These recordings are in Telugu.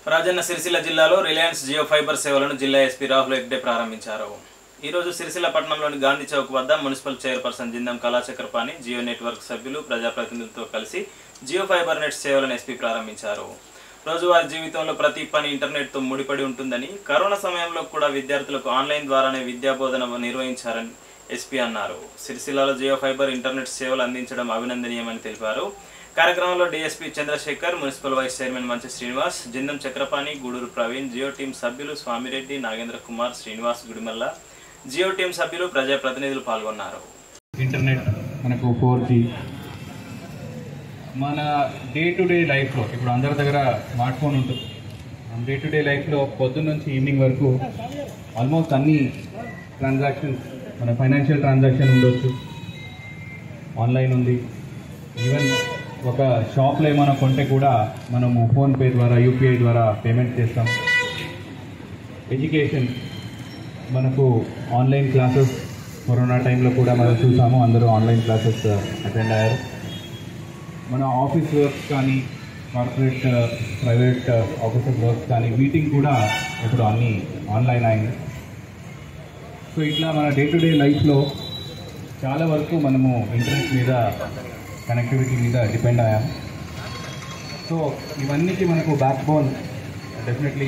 రాజన్న సిరిసిల్ల జిల్లాలో రిలయన్స్ జియో ఫైబర్ సేవలను జిల్లా ఎస్పీ రాహుల్ హెగ్డే ప్రారంభించారు ఈ రోజు సిరిసిల్ల పట్టణంలోని గాంధీ చౌక్ వద్ద municipal chairperson Jindam Kalachakrapani Jio network సభ్యులు ప్రజాప్రతినిధులతో కలిసి జియో ఫైబర్ నెట్ సేవలను ఎస్పీ ప్రారంభించారు రోజువారీ జీవితంలో ప్రతి పని ఇంటర్నెట్తో ముడిపడి ఉంటుందని కరోనా సమయంలో కూడా విద్యార్థులకు ఆన్లైన్ ద్వారానే విద్యాబోధన నిర్వహించారని ఎస్పీ అన్నారు సిరిసిల్లాలో జియో ఫైబర్ ఇంటర్నెట్ సేవలు అందించడం అభినందనీయమని తెలిపారు కార్యక్రమంలో DSP Chandrasekhar municipal vice chairman Manchi Srinivas Jindam Chakrapani Guduru Praveen Jio team సభ్యులు స్వామిరెడ్డి నాగేంద్ర కుమార్ శ్రీనివాస్ గుడిమల్ల జియో టీం సభ్యులు ప్రజాప్రతినిధులు పాల్గొన్నారు ఇంటర్నెట్ మనకు ఫోర్ జీ మన డే టు డే లైఫ్లో ఇప్పుడు అందరి దగ్గర స్మార్ట్ ఫోన్ ఉంటుంది మన డే టు డే లైఫ్లో పొద్దున్న నుంచి ఈవినింగ్ వరకు ఆల్మోస్ట్ అన్ని ట్రాన్సాక్షన్స్ మన ఫైనాన్షియల్ ట్రాన్సాక్షన్ ఉండొచ్చు ఆన్లైన్ ఉంది ఈవెన్ ఒక షాప్లో ఏమైనా కొంటే కూడా మనము ఫోన్పే ద్వారా యూపీఐ ద్వారా పేమెంట్ చేస్తాం ఎడ్యుకేషన్ మనకు ఆన్లైన్ క్లాసెస్ కరోనా టైంలో కూడా మనం చూసాము అందరూ ఆన్లైన్ క్లాసెస్ అటెండ్ అయ్యారు మన ఆఫీస్ వర్క్స్ కానీ కార్పొరేట్ ప్రైవేట్ ఆఫీసెస్ వర్క్స్ కానీ మీటింగ్ కూడా ఇప్పుడు అన్నీ ఆన్లైన్ అయింది సో ఇట్లా మన డే టు డే లైఫ్లో చాలా వరకు మనము ఇంటర్నెట్ మీద కనెక్టివిటీ మీద డిపెండ్ అయ్యాము సో ఇవన్నీకి మనకు బ్యాక్ బోన్ డెఫినెట్లీ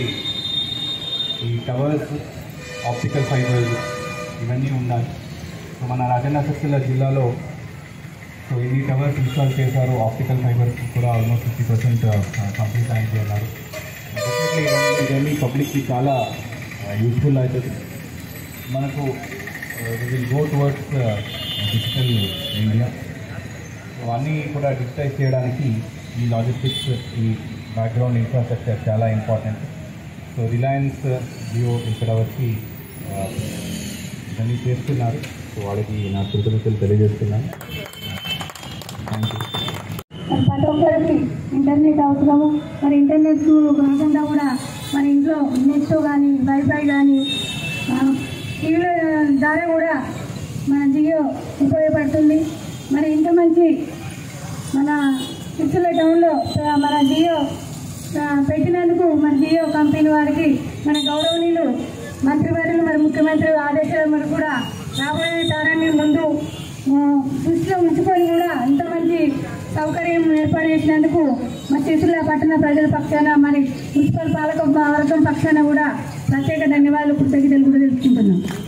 ఈ టవర్స్ ఆప్టికల్ ఫైబర్స్ ఇవన్నీ ఉండాలి సో మన రాజన్న సిరిసిల్ల జిల్లాలో సో ఎన్ని టవర్స్ ఇన్స్టాల్ చేశారు ఆప్టికల్ ఫైబర్స్ కూడా ఆల్మోస్ట్ ఫిఫ్టీ పర్సెంట్ కంప్లీట్ అయింది అన్నారు డెఫినెట్లీ ఇవన్నీ పబ్లిక్కి చాలా యూస్ఫుల్ అవుతుంది మనకు will go towards digital India so అన్నీ కూడా డిజిటైజ్ చేయడానికి ఈ లాజిస్టిక్స్ ఈ బ్యాక్గ్రౌండ్ ఇన్ఫ్రాస్ట్రక్చర్ చాలా ఇంపార్టెంట్ సో రిలయన్స్ జియో ఇక్కడ వచ్చి ఆ, ఇవన్నీ చేస్తున్నారు సో వాళ్ళకి నా కృతజ్ఞతలు తెలియజేస్తున్నాను థ్యాంక్ యూ మరి ప్రతి ఒక్కరికి ఇంటర్నెట్ అవసరము మరి ఇంటర్నెట్ కాకుండా కూడా మన ఇంట్లో నెట్ కానీ వైఫై కానీ టీవీల ద్వారా కూడా మన జియో ఉపయోగపడుతుంది మరి ఇంత మంచి మన సిరిసిల్ల టౌన్లో ఆ, మన జియో ఆ, పెట్టినందుకు మన జియో కంపెనీ వారికి మన గౌరవనీయులు మంత్రివర్యులు మరి ముఖ్యమంత్రి ఆదేశాల మరి కూడా రాబోయే తరాన్ని ముందు ఆ, దృష్టిలో ఉంచుకొని కూడా ఇంత మంచి సౌకర్యం ఏర్పాటు చేసినందుకు మా సిరిసిల్ల పట్టణ ప్రజల పక్షాన మరి మున్సిపల్ పాలక వర్గం పక్షాన కూడా ప్రత్యేక ధన్యవాదాలు కృతజ్ఞతలు కూడా తెలుసుకుంటున్నాం